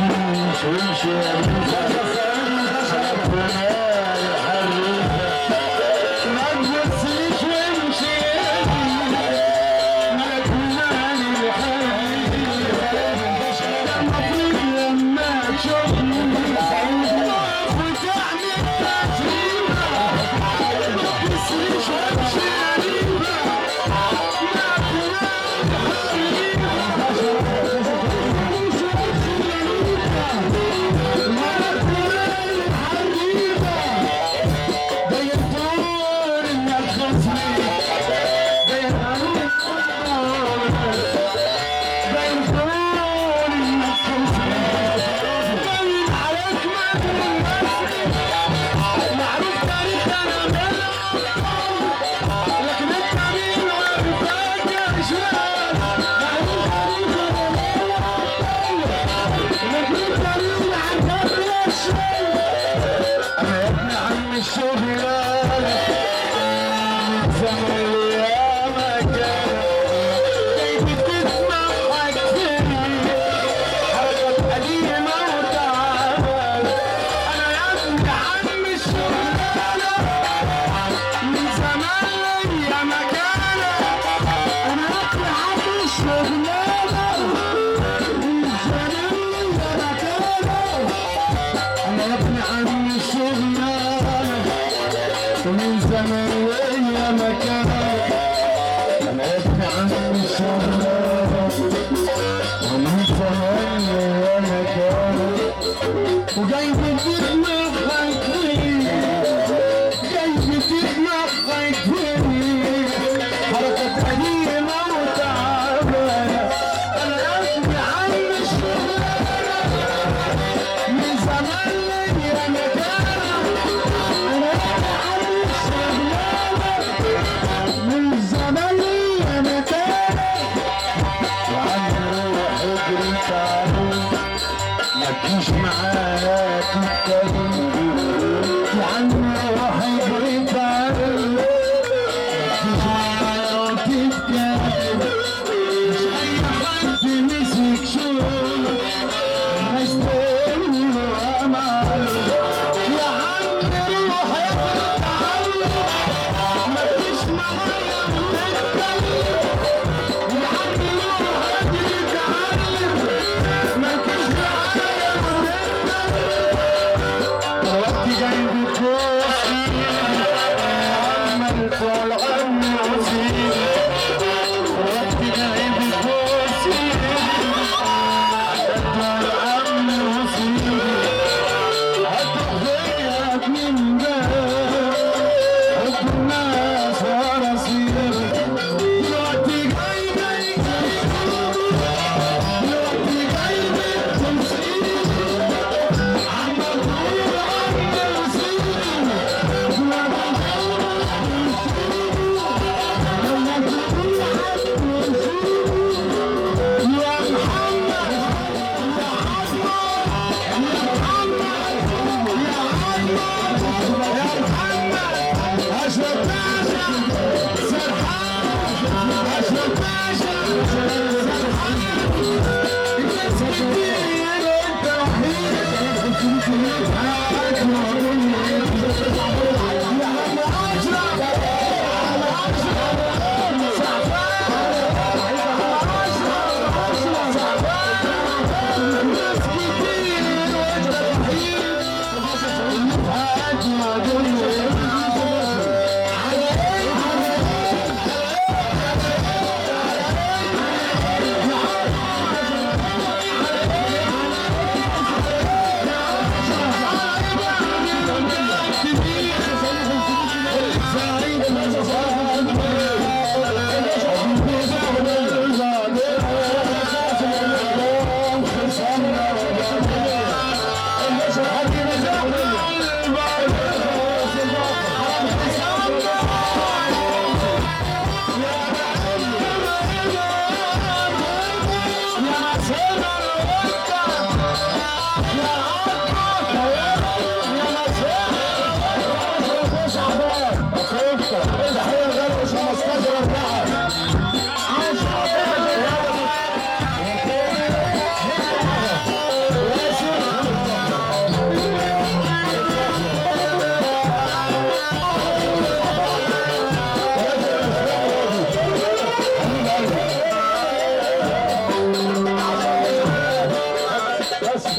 تمشيش وامشي يا بنتي ربنا يحررها ما تبصيش وامشي ملك مالي الحبيب المفروض لما تشوفني تقف وتعمل تسليمة ما تبصيش وامشي قريبة معروف تاريخ انا منه لكن انت مين وفاكر شوال معروف تاريخ انا لكن انت مين عن الشوال انا يا ابن عم الشغلانه من زمن الايام كان كيف تسمع حكيني حركات قديمه وتعبانه انا يا ابن عم الشغلانه من زمان ليا مكانه انا يا ابن عم الشغلانه من زمان ليا مكانه انا يا ابن عم الشغلانه ومن زمان ليا مكانه انا يا ابن عم الشغلانه ومن زمان ليا مكانه وجاي بتسمع خايفين جاي بتسمع خايفين حركة قديمة وتعبانة أنا قلبي عم الشغلانة من زمان ليا مكانة أنا قلبي عم الشغلانة من زمان ليا مكانة يا عم روح اجري تعالوا ما تجيش معايا تتكلم يا عم روح اجري تعالى ما تجيش معايا وتتكلم مش اي حد مسك شغل هشتري وامل يا عم روح اجري تعالى ما تجيش معايا وتتكلم يا عم روح اجري تعالى ما تجيش معايا وتتكلم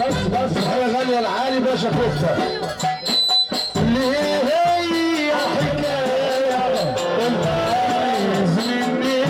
بس بس حاجه غاليه العالي باشا كفته ليه هي حكايه انت عايز مني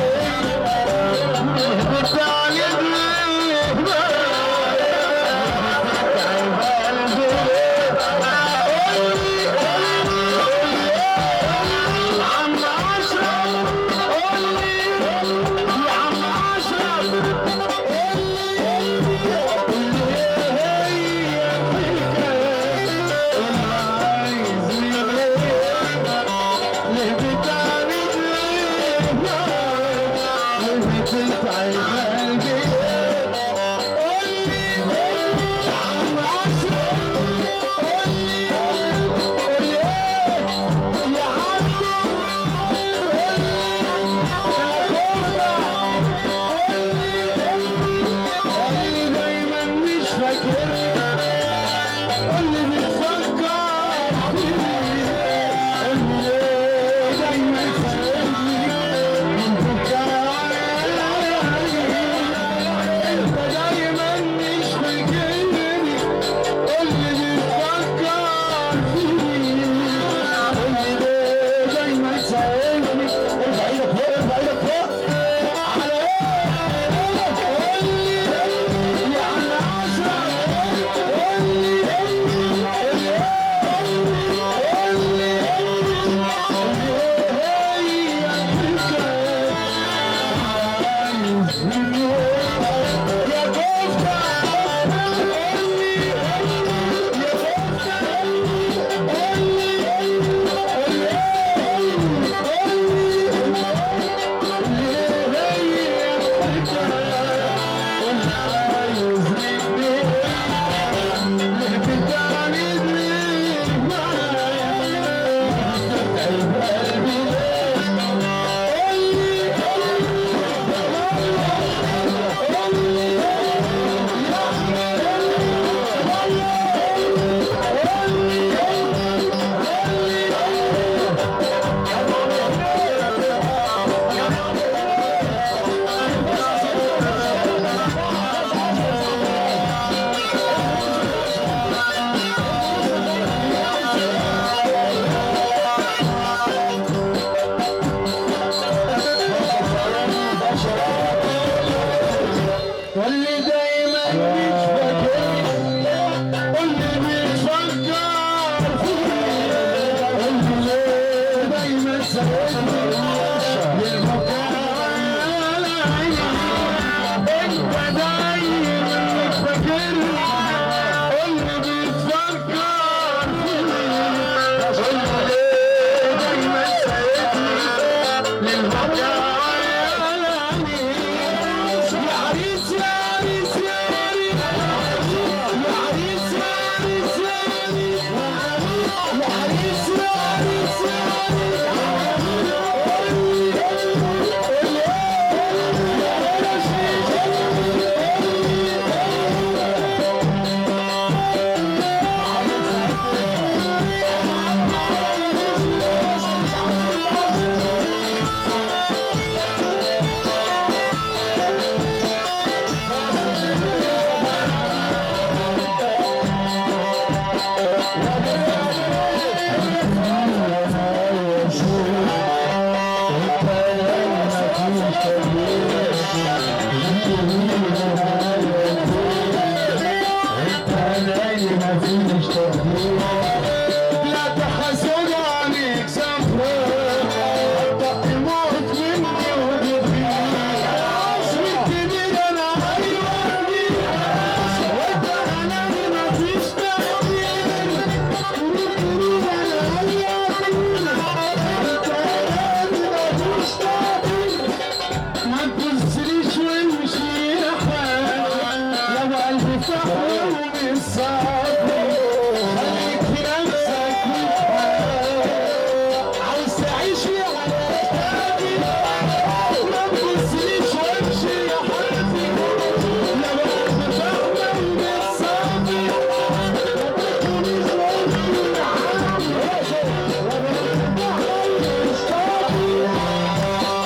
واللي دايما مش فاكرني واللي بيفكر فيا واللي دايما سايبني للمكان على عيني انت دايما مش فاكرني واللي بيتفكر فيا واللي دايما سايبني للمكان على عيني يا عريس يا عريس يا عريس يا عريس يا عريس يا عريس يا عريس يا عريس لا تحسد عليك سفرة حتى يموت مني وجدي والكبير انا عيوني وانت انا ما فيش تغيير والكبير انا عيوني وانت انا ما فيش تغيير ما تبصليش وامشي يا حال لو قلبي فخر ومش صافي خليك في نفسك وتحال عايز تعيش يا حياتي ما تبصليش وامشي يا حياتي لو قلبي فخر ومش صافي ما تبصليش وامشي يا حياتي لو قلبي فخر ومش صافي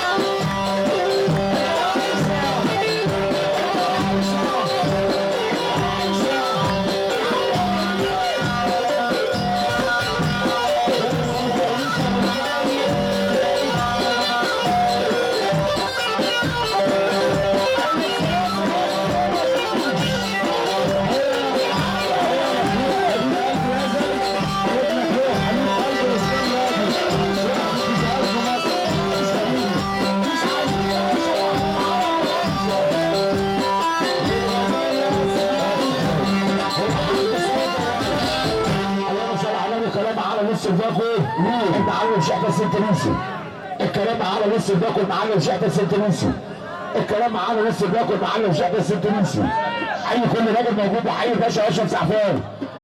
لسه باكل المعلم شحته الست نسي الكلام على لسه باكل معلم شحته الست نسي الكلام على لسه باكل معلم شحته الست نسي حي كل راجل موجود وحي باشا اشرف سعفان